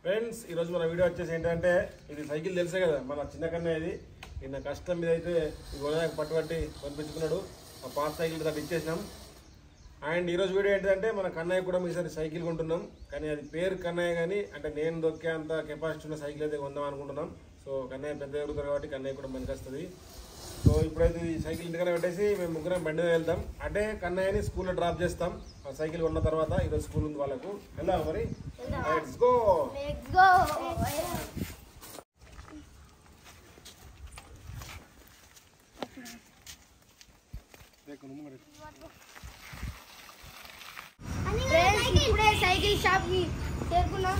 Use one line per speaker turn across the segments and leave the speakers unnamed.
Friends ఈరోజు మన video వచ్చేసి ఏంటంటే ఇది సైకిల్ తెలుసే కదా మన చిన్న కన్నా ఇది నిన్న కష్టం మీద అయితే ఈ గోదావరి పట్టుబట్టి పంపించుకున్నాడు ఆ పాత సైకిల్ దాన్ని ఇచ్చేసినాం అండ్ ఈరోజు వీడియో ఏంటంటే మన కన్నయ్య కూడా మీసారి సైకిల్ కొంటున్నాం కానీ అది పేరు కన్నయ్య కానీ అంటే నేను దొక్కే అంత కెపాసిటీ ఉన్న సైకిల్ అయితే కొందాం అనుకుంటున్నాం సో కన్నయ్య పెద్ద ఎదుగుతారు కాబట్టి కన్నయ్య కూడా మనకి వస్తుంది సో ఇప్పుడైతే ఈ సైకిల్ ఇంటికనే పెట్టేసి మేము ముగ్గురం బండి మీద వెళ్తాం అంటే కన్నయ్యని స్కూల్లో డ్రాప్ చేస్తాం ఆ సైకిల్ కొన్న తర్వాత ఈరోజు స్కూల్ ఉంది వాళ్ళకు వెళ్దాం మరి let's go
Let's go. Friends ఇప్పుడే సైకిల్ షాప్ కి చేరుకున్నాం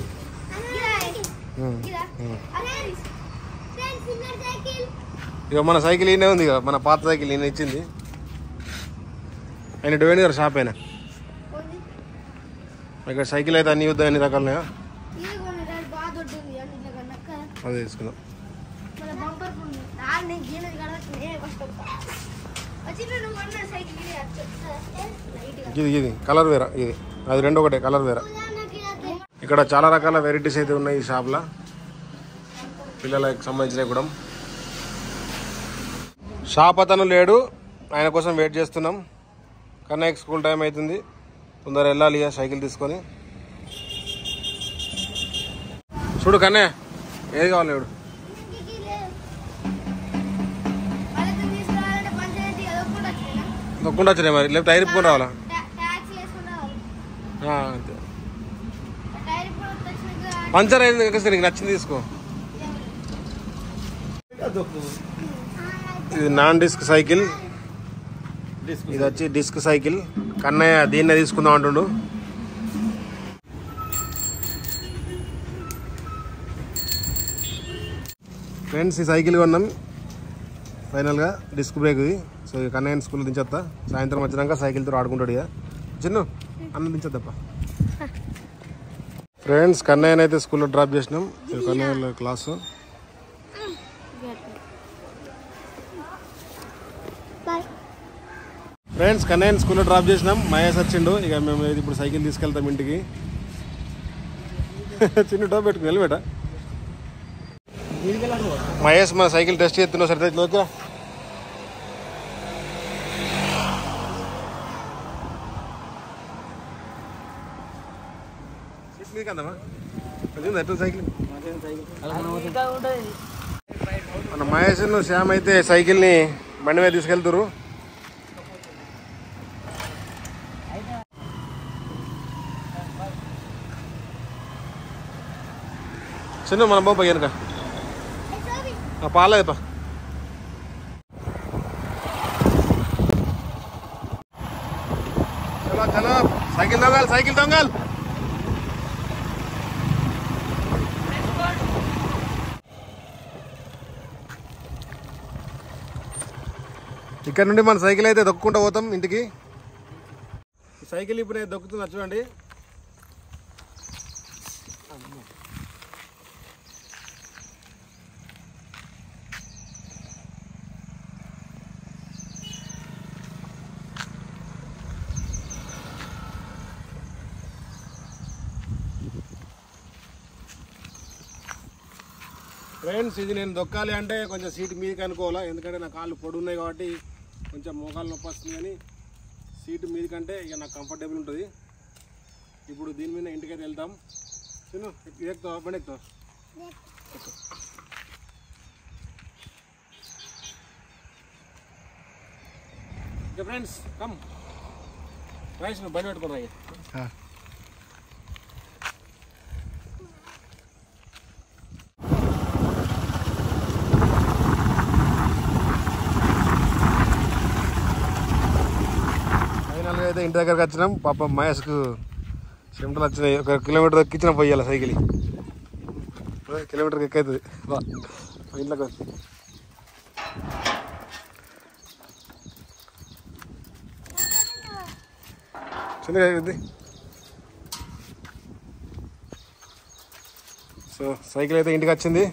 ఫ్రెండ్స్ ఇన్నర్ సైకిల్
ఇక మన సైకిల్ ఈయనే ఉంది ఇక మన పాత సైకిల్ ఈయన ఇచ్చింది ఆయన ఇటు పోయింది కదా షాప్ అయినా ఇక్కడ సైకిల్ అయితే అన్ని యుద్ధం అన్ని రకాలున్నాయా
ఇది కొన్ని రెండు బాగా దొడ్డుంది అని ఇట్లా కన్నా కదా
అదే తీసుకుందాం
మన బంపర్ ఉంది నాన్న నేను గీనది కడవచ్చు నేనే ఫస్ట్ వచ్చి నువ్వు కొన్న సైకిల్ ఇది లైట్గా
ఇది ఇది కలర్ వేరా ఇది అది రెండు ఒకటే కలర్ వేరా ఇక్కడ చాలా రకాల వెరైటీస్ అయితే ఉన్నాయి ఈ షాప్లో పిల్లలకు సంబంధించినవి కూడా షాప్ అతను లేడు ఆయన కోసం వెయిట్ చేస్తున్నాం కన్నయ్యకి స్కూల్ టైం అవుతుంది తొందర వెళ్ళాలి ఇక సైకిల్ తీసుకొని చూడు కన్నయ్య ఏది కావాలి చూడు
వాళ్ళకి తీసుకురావాలంటే పంచాయతీ అదొక్కటి వచ్చిందా
తొక్కుండా వచ్చినాయి మరి లేకపోతే టైర్ ఇప్పుకొని రావాలా
ట్యాక్స్ వేసుకుని రావాలి
ఆ, అంతే
టైర్ ఇప్పుడు వచ్చినాక
పంచర్ అయింది కదా నీకు నచ్చింది తీసుకో ఇది నాన్ డిస్క్ సైకిల్ ఇది వచ్చి డిస్క్ సైకిల్ కన్నయ్య దీన్నే తీసుకుందాం అంటుండు ఫ్రెండ్స్ ఈ సైకిల్ కొన్నాం ఫైనల్గా డిస్క్ బ్రేక్ ఇది సో ఈ కన్నయ్య స్కూల్ దించేస్తా సాయంత్రం వచ్చినాక సైకిల్తో ఆడుకుంటాడు ఇక చిన్ను అన్నం దించేద్దప్ప ఫ్రెండ్స్ కన్నయ్యని అయితే స్కూల్లో డ్రాప్ చేసినాం ఇది కన్నయ్య క్లాసు
బాయ్
ఫ్రెండ్స్ కన్నయ్యని స్కూల్లో డ్రాప్ చేసినాం మహేష్ వచ్చిండు ఇక మేము ఇప్పుడు సైకిల్ తీసుకెళ్తాం ఇంటికి చిన్న టో పెట్టుకుని వెళ్ళబెట మహేష్ మన సైకిల్ టెస్ట్ చేస్తున్నావు సరే ఓకే మీకు అందమా ఎట్లా సైకిల్ మన మహేష్ శ్యామ్ అయితే సైకిల్ని బండి మీద తీసుకెళ్తారు చిన్న మన బాబు వెనక పాలేదప్ప చలో చలో సైకిల్ దొంగలు సైకిల్ దొంగలు ఇక్కడ నుండి మన సైకిల్ అయితే దొక్కుంటూ పోతాం ఇంటికి ఈ సైకిల్ ఇప్పుడు నేను దొక్కుతున్నా చూడండి ఫ్రెండ్స్ ఇది నేను దొక్కాలి అంటే కొంచెం సీట్ మీదకి అనుకోవాలా ఎందుకంటే నా కాళ్ళు పొడి ఉన్నాయి కాబట్టి కొంచెం మోకాలు నొప్పి వస్తుంది కానీ సీటు మీదకంటే ఇక నాకు కంఫర్టబుల్ ఉంటుంది ఇప్పుడు దీని మీద ఇంటికైతే వెళ్తాం చిన్న ఎక్కుతావా బండి ఎక్కుతావా ఎక్కు. ఇక ఫ్రెండ్స్ కమ్ మహేష్ నువ్వు బండి పెట్టుకున్నా ఫైనల్గా అయితే ఇంటి దగ్గరకు వచ్చినాం పాపం మహేష్కు చెమటలు వచ్చినాయి ఒక కిలోమీటర్ ఎక్కించిన పోయాలి సైకిల్ కిలోమీటర్కి ఎక్కవుతుంది బా ఇంట్లోకి వచ్చి చిన్నగా అవుతుంది సో సైకిల్ అయితే ఇంటికి వచ్చింది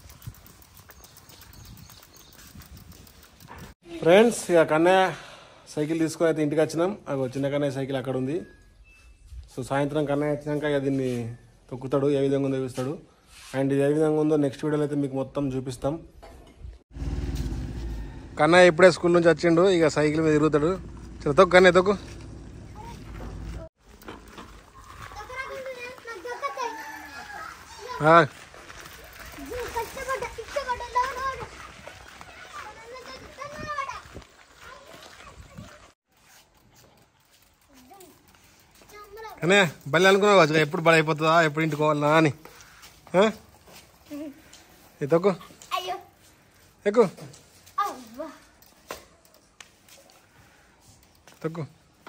ఫ్రెండ్స్ ఇక కన్నయ్య సైకిల్ తీసుకొని అయితే ఇంటికి వచ్చినాం అగో చిన్న కన్నయ్య సైకిల్ అక్కడ ఉంది సో సాయంత్రం కన్నయ్య వచ్చినాక ఇక దీన్ని తొక్కుతాడు ఏ విధంగా ఉందో చూపిస్తాడు అండ్ ఇది ఏ విధంగా ఉందో నెక్స్ట్ వీడియోలో అయితే మీకు మొత్తం చూపిస్తాం కన్నయ్య ఇప్పుడే స్కూల్ నుంచి వచ్చిండు ఇక సైకిల్ మీద తిరుగుతాడు చలో తొక్కు కన్నయ్య తొక్కు ఆ,
కష్టపడ్డ ఇష్టపడ్డ లోడు
కన్నయ్య బలి అనుకున్నావు కదా ఎప్పుడు బలి అయిపోతుందా ఎప్పుడు ఇంటికి పోవాలనా అని ఆ? ఇది తొక్కు
అయ్యో
ఎక్కు
అవ్వా
తొక్కు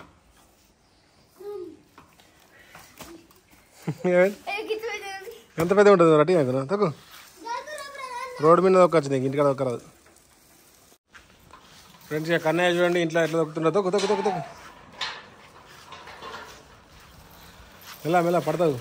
ఏమైంది?
అయ్యో గిట్టుపోయింది
ఎంత పెద్ద ఉంటుంది రట్టి అవుతున్నా తొక్కు రోడ్డు మీద దొక్కొచ్చు నీకు ఇంటికాడ దొక్కరాదు ఫ్రెండ్స్ ఇక కన్నయ్య చూడండి ఇంట్లో ఎట్లా దొక్కుతుండో తొక్కు తొక్కు తొక్కు తొక్కు మెల్ల మెల్ల పడతావు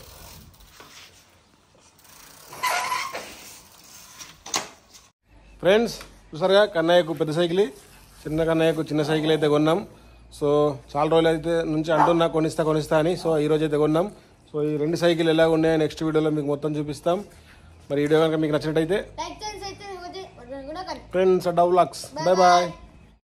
ఫ్రెండ్స్ చూసారుగా కన్నయ్యకు పెద్ద సైకిల్ చిన్న కన్నయ్యకు చిన్న సైకిల్ అయితే కొన్నాం సో చాలా రోజులు అయితే నుంచి అంటున్నా కొనిస్తా కొనిస్తా అని సో ఈ రోజు అయితే కొన్నాం సో ఈ రెండు సైకిల్ ఎలా ఉన్నాయో నెక్స్ట్ వీడియోలో మీకు మొత్తం చూపిస్తాం మరి ఈ వీడియో కనుక మీకు నచ్చినట్టయితే
లైక్ చేసి అయితే కూడా కానీ
ఫ్రెండ్స్ డవ్ లాక్స్ బాయ్ బాయ్